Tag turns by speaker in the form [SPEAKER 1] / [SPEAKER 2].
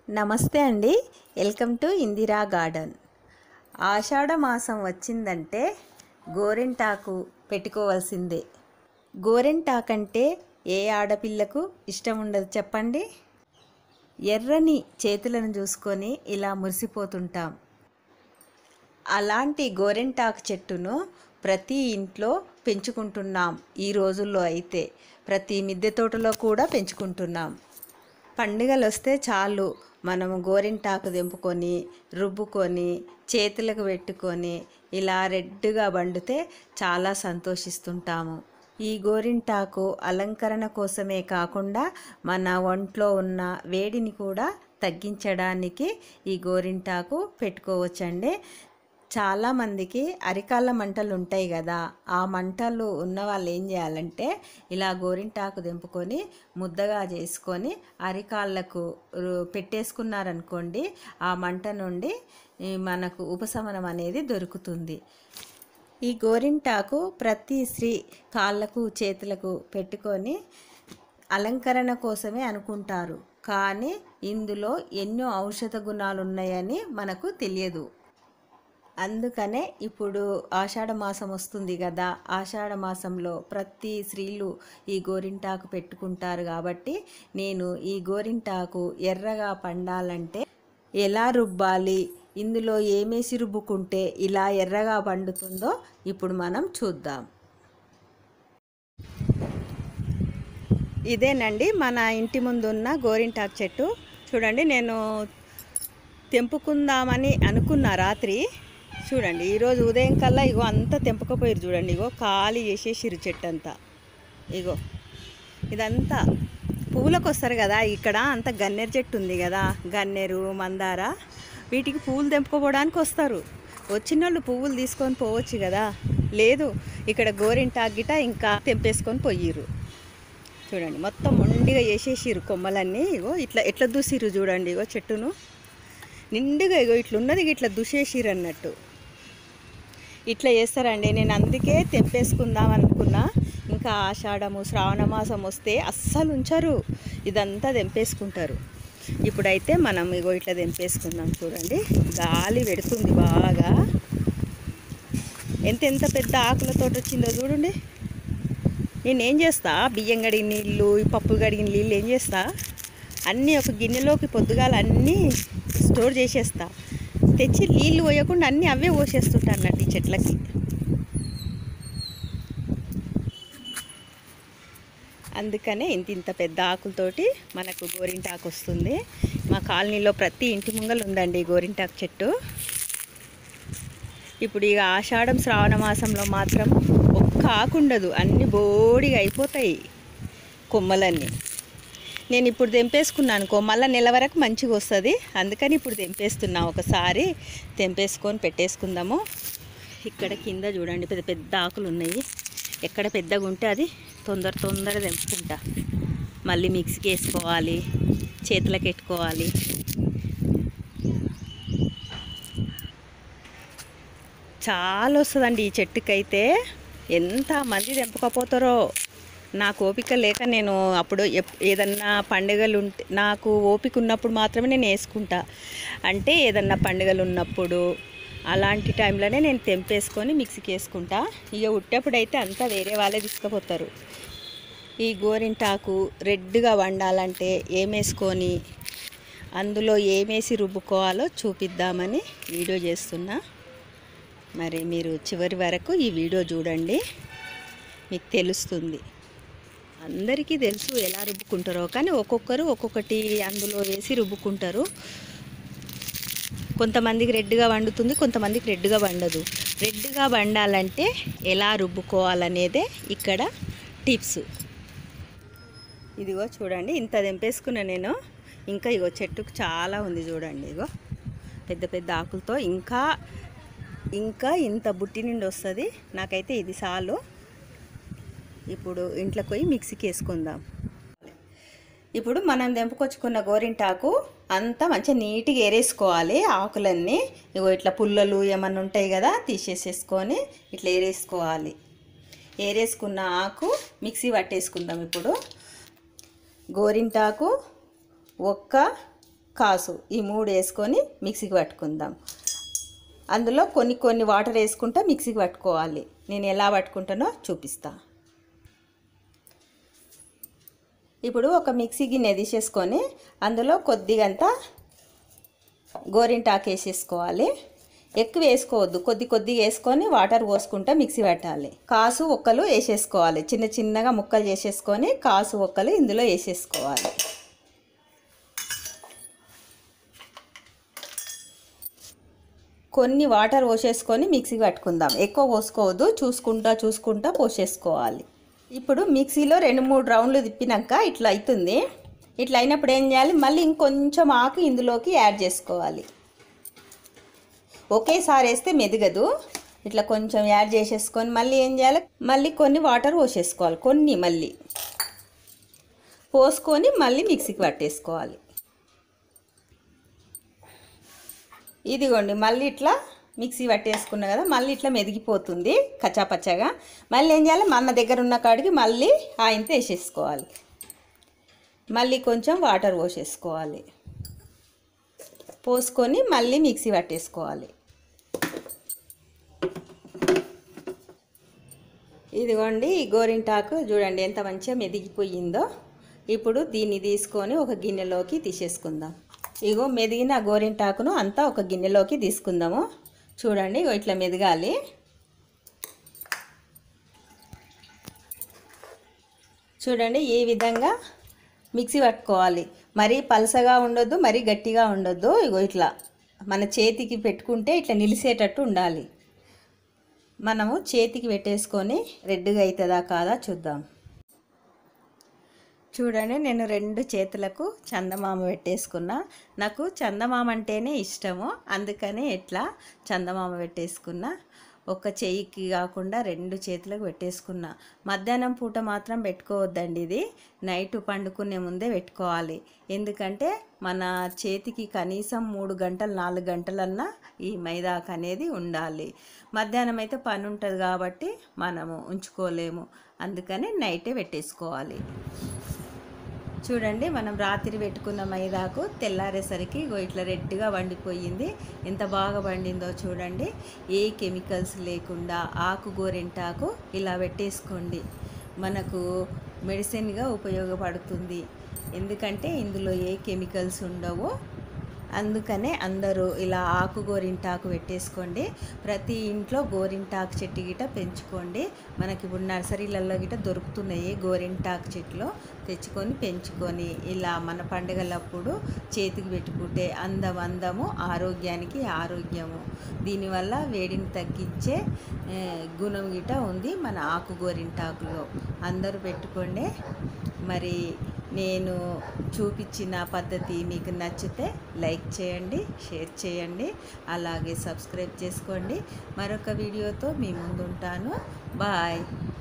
[SPEAKER 1] నమస్తే అండి welcome to Indira garden ఆషాఢ మాసం వచ్చిందంటే గోరింటాకు పెట్టుకోవాల్సిందే గోరింటాకు అంటే ఏ ఆడపిల్లకు ఇష్టం ఉండదు చెప్పండి ఎర్రని చేతులను చూసుకొని ఇలా మురిసిపోతుంటాం అలాంటి గోరెంటాకు చెట్టును ప్రతి ఇంట్లో పెంచుకుంటున్నాం ఈ రోజుల్లో అయితే ప్రతి మిద్దె తోటలో కూడా పెంచుకుంటున్నాం పండుగలు వస్తే చాలు మనము గోరింటాకు తెంపుకొని రుబ్బుకొని చేతులకు పెట్టుకొని ఇలా రెడ్గా వండితే చాలా సంతోషిస్తుంటాము ఈ గోరింటాకు అలంకరణ కోసమే కాకుండా మన ఒంట్లో ఉన్న వేడిని కూడా తగ్గించడానికి ఈ గోరింటాకు పెట్టుకోవచ్చండి చాలామందికి అరికాళ్ళ మంటలు ఉంటాయి కదా ఆ మంటలు ఉన్న వాళ్ళు ఏం చేయాలంటే ఇలా గోరింటాకు దింపుకొని ముద్దగా చేసుకొని అరికాళ్ళకు రు- పెట్టేసుకున్నారనుకోండి ఆ మంట నుండి ఈ మనకు ఉపశమనం అనేది దొరుకుతుంది ఈ గోరింటాకు ప్రతి స్త్రీ కాళ్ళకు చేతులకు పెట్టుకొని అలంకరణ కోసమే అనుకుంటారు కానీ ఇందులో ఎన్నో ఔషధ గుణాలు ఉన్నాయని మనకు తెలియదు అందుకనే ఇప్పుడు ఆషాఢ మాసం వస్తుంది కదా ఆషాఢ మాసంలో ప్రతి స్త్రీలు ఈ గోరింటాకు పెట్టుకుంటారు కాబట్టి నేను ఈ గోరింటాకు ఎర్రగా పండాలంటే ఎలా రుబ్బాలి ఇందులో ఏమేసి రుబ్బుకుంటే ఇలా ఎర్రగా పండుతుందో ఇప్పుడు మనం చూద్దాం ఇదేనండి మన ఇంటి ముందు ఉన్న గోరింటాకు చెట్టు చూడండి నేను తెంపుకుందామని అనుకున్న రాత్రి చూడండి ఈరోజు ఉదయం కల్లా ఇగో అంతా తెంపకపోయారు చూడండి ఇగో ఖాళీ చేసేసిరు చెట్టు అంతా ఇగో ఇదంతా పువ్వులకు వస్తారు కదా ఇక్కడ అంత గన్నేరు చెట్టు ఉంది కదా గన్నేరు మందార వీటికి పువ్వులు తెంపుకోపోవడానికి వస్తారు వచ్చిన వాళ్ళు పువ్వులు తీసుకొని పోవచ్చు కదా లేదు ఇక్కడ గోరింటాకు గిట ఇంకా తెంపేసుకొని పోయిర్రు చూడండి మొత్తం మొండిగా వేసేసిర్రు కొమ్మలన్నీ ఇగో ఇట్లా ఎట్లా దూసిర్రు చూడండి ఇగో చెట్టును నిండుగా ఇగో ఇట్లున్నది ఇట్లా దుషేసిర్రు అన్నట్టు ఇట్లా చేస్తారండి నేను అందుకే తెంపేసుకుందాం అనుకున్నా ఇంకా ఆషాఢము శ్రావణ మాసం వస్తే అస్సలు ఉంచరు ఇదంతా తెంపేసుకుంటారు ఇప్పుడైతే మనం ఇగో ఇట్లా తెంపేసుకుందాం చూడండి గాలి పెడుతుంది బాగా ఎంత ఎంత పెద్ద ఆకులతో వచ్చిందో చూడండి నేను ఏం చేస్తా బియ్యం కడిగిన నీళ్ళు ఈ పప్పు కడిగిన నీళ్ళు ఏం చేస్తా అన్నీ ఒక గిన్నెలోకి పొద్దుగాల అన్నీ స్టోర్ చేసేస్తా తెచ్చి నీళ్ళు పోయకుండా అన్నీ అవే పోసేస్తుంటా అన్నట్టు ఈ చెట్లకి అందుకనే ఇంత ఇంత పెద్ద ఆకులతోటి మనకు గోరింటాకు వస్తుంది మా కాలనీలో ప్రతి ఇంటి ముంగలు ఉందండి ఈ గోరింటాకు చెట్టు ఇప్పుడు ఇక ఆషాఢం శ్రావణ మాసంలో మాత్రం ఒక్క ఆకు ఉండదు అన్ని బోడిగా అయిపోతాయి కొమ్మలన్నీ నేను ఇప్పుడు తెంపేసుకున్నాను అనుకో మళ్ళీ నెల వరకు మంచిగా వస్తుంది అందుకని ఇప్పుడు తెంపేస్తున్నా ఒకసారి తెంపేసుకొని పెట్టేసుకుందాము ఇక్కడ కింద చూడండి పెద్ద పెద్ద ఆకులు ఉన్నాయి ఎక్కడ పెద్దగా ఉంటే అది తొందర తొందర తెంపుకుంటా మళ్ళీ మిక్సీకి వేసుకోవాలి చేతులకు పెట్టుకోవాలి చాలా వస్తుందండి ఈ చెట్టుకైతే ఎంత మంది తెంపకపోతారో నాకు ఓపిక లేక నేను అప్పుడు ఎప్- ఏదన్నా పండుగలు ఉంటే నాకు ఓపిక ఉన్నప్పుడు మాత్రమే నేను వేసుకుంటా అంటే ఏదన్నా పండుగలు ఉన్నప్పుడు అలాంటి టైంలోనే నేను తెంపేసుకొని మిక్సీకి వేసుకుంటా ఇక ఉట్టేప్పుడు అయితే అంతా వేరే వాళ్ళే తీసుకుపోతారు ఈ గోరింటాకు రెడ్గా వండాలంటే ఏమేసుకొని అందులో ఏమేసి రుబ్బుకోవాలో చూపిద్దామని వీడియో చేస్తున్నా మరి మీరు చివరి వరకు ఈ వీడియో చూడండి మీకు తెలుస్తుంది అందరికీ తెలుసు ఎలా రుబ్బుకుంటారో కానీ ఒక్కొక్కరు ఒక్కొక్కటి అందులో వేసి రుబ్బుకుంటారు కొంతమందికి రెడ్గా వండుతుంది కొంతమందికి రెడ్గా వండదు రెడ్గా వండాలంటే ఎలా రుబ్బుకోవాలనేదే ఇక్కడ టిప్స్ ఇదిగో చూడండి ఇంత తెంపేసుకున్నా నేను ఇంకా ఇగో చెట్టుకు చాలా ఉంది చూడండి ఇగో పెద్ద పెద్ద ఆకులతో ఇంకా ఇంకా ఇంత బుట్టి నుండి వస్తుంది నాకైతే ఇది చాలు ఇప్పుడు ఇంట్లోకి పోయి మిక్సీకి వేసుకుందాం ఇప్పుడు మనం తెంపుకొచ్చుకున్న గోరింటాకు అంతా మంచిగా నీట్గా ఏరేసుకోవాలి ఆకులన్నీ ఇగో ఇట్లా పుల్లలు ఏమన్నా ఉంటాయి కదా తీసేసేసుకొని ఇట్లా ఏరేసుకోవాలి ఏరేసుకున్న ఆకు మిక్సీ పట్టేసుకుందాం ఇప్పుడు గోరింటాకు ఒక్క కాసు ఈ మూడు వేసుకొని మిక్సీకి పట్టుకుందాం అందులో కొన్ని కొన్ని వాటర్ వేసుకుంటా మిక్సీకి పట్టుకోవాలి నేను ఎలా పట్టుకుంటానో చూపిస్తా ఇప్పుడు ఒక మిక్సీ గిన్నె తీసేసుకొని అందులో కొద్దిగంత గోరింటాకు వేసేసుకోవాలి ఎక్కువ వేసుకోవద్దు కొద్ది కొద్దిగా వేసుకొని వాటర్ పోసుకుంటా మిక్సీ పెట్టాలి కాసు ఒక్కలు వేసేసుకోవాలి చిన్న చిన్నగా ముక్కలు చేసేసుకొని కాసు ఒక్కలు ఇందులో వేసేసుకోవాలి కొన్ని వాటర్ పోసేసుకొని మిక్సీకి పట్టుకుందాం ఎక్కువ పోసుకోవద్దు చూసుకుంటా చూసుకుంటా పోసేసుకోవాలి ఇప్పుడు మిక్సీలో రెండు మూడు రౌండ్లు తిప్పినాక ఇట్లా అవుతుంది ఇట్లా అయినప్పుడు ఏం చేయాలి మళ్ళీ ఇంకొంచెం ఆకు ఇందులోకి యాడ్ చేసుకోవాలి ఒకేసారి వేస్తే మెదగదు ఇట్లా కొంచెం యాడ్ చేసేసుకొని మళ్ళీ ఏం చేయాలి మళ్ళీ కొన్ని వాటర్ పోసేసుకోవాలి కొన్ని మళ్ళీ పోసుకొని మళ్ళీ మిక్సీకి పట్టేసుకోవాలి ఇదిగోండి మళ్ళీ ఇట్లా మిక్సీ పట్టేసుకున్నా కదా మళ్ళీ ఇట్లా మెదిగిపోతుంది కచ్చాపచ్చగా మళ్ళీ ఏం చేయాలి మన దగ్గర ఉన్న కాడికి మళ్ళీ ఆయంత వేసేసుకోవాలి మళ్ళీ కొంచెం వాటర్ పోసేసుకోవాలి పోసుకొని మళ్ళీ మిక్సీ పట్టేసుకోవాలి ఇదిగోండి ఈ గోరింటాకు చూడండి ఎంత మంచిగా మెదిగిపోయిందో ఇప్పుడు దీన్ని తీసుకొని ఒక గిన్నెలోకి తీసేసుకుందాం ఇగో మెదిగిన గోరింటాకును అంతా ఒక గిన్నెలోకి తీసుకుందాము చూడండి ఇగో ఇట్లా మెదగాలి చూడండి ఈ విధంగా మిక్సీ పట్టుకోవాలి మరీ పలసగా ఉండొద్దు మరీ గట్టిగా ఉండొద్దు ఇగో ఇట్లా మన చేతికి పెట్టుకుంటే ఇట్లా నిలిసేటట్టు ఉండాలి మనము చేతికి పెట్టేసుకొని రెడ్గా అవుతుందా కాదా చూద్దాం చూడండి నేను రెండు చేతులకు చందమామ పెట్టేసుకున్నా నాకు చందమామ అంటేనే ఇష్టము అందుకనే ఇట్లా చందమామ పెట్టేసుకున్నా ఒక చెయ్యికి కాకుండా రెండు చేతులకు పెట్టేసుకున్నా మధ్యాహ్నం పూట మాత్రం పెట్టుకోవద్దండి ఇది నైట్ పండుకునే ముందే పెట్టుకోవాలి ఎందుకంటే మన చేతికి కనీసం మూడు గంటలు నాలుగు గంటలన్నా ఈ మైదాకు అనేది ఉండాలి మధ్యాహ్నం అయితే పని ఉంటుంది కాబట్టి మనము ఉంచుకోలేము అందుకని నైటే పెట్టేసుకోవాలి చూడండి మనం రాత్రి పెట్టుకున్న మైదాకు తెల్లారేసరికి ఇగో ఇట్లా రెడ్గా వండిపోయింది ఎంత బాగా వండిందో చూడండి ఏ కెమికల్స్ లేకుండా ఆకు గోరింటాకు ఇలా పెట్టేసుకోండి మనకు మెడిసిన్గా ఉపయోగపడుతుంది ఎందుకంటే ఇందులో ఏ కెమికల్స్ ఉండవు అందుకనే అందరూ ఇలా ఆకు గోరింటాకు పెట్టేసుకోండి ప్రతి ఇంట్లో గోరింటాకు చెట్టు గిట పెంచుకోండి మనకి ఇప్పుడు నర్సరీలలో గిట దొరుకుతున్నాయి గోరింటాకు చెట్లు తెచ్చుకొని పెంచుకొని ఇలా మన పండుగలప్పుడు చేతికి పెట్టుకుంటే అందం అందము ఆరోగ్యానికి ఆరోగ్యము దీనివల్ల వేడిని తగ్గించే ఏ, గుణం గిట ఉంది మన ఆకు గోరింటాకులో అందరూ పెట్టుకోండి మరి నేను చూపించిన పద్ధతి మీకు నచ్చితే లైక్ చేయండి షేర్ చేయండి అలాగే సబ్స్క్రైబ్ చేసుకోండి మరొక వీడియోతో మీ ముందుంటాను బాయ్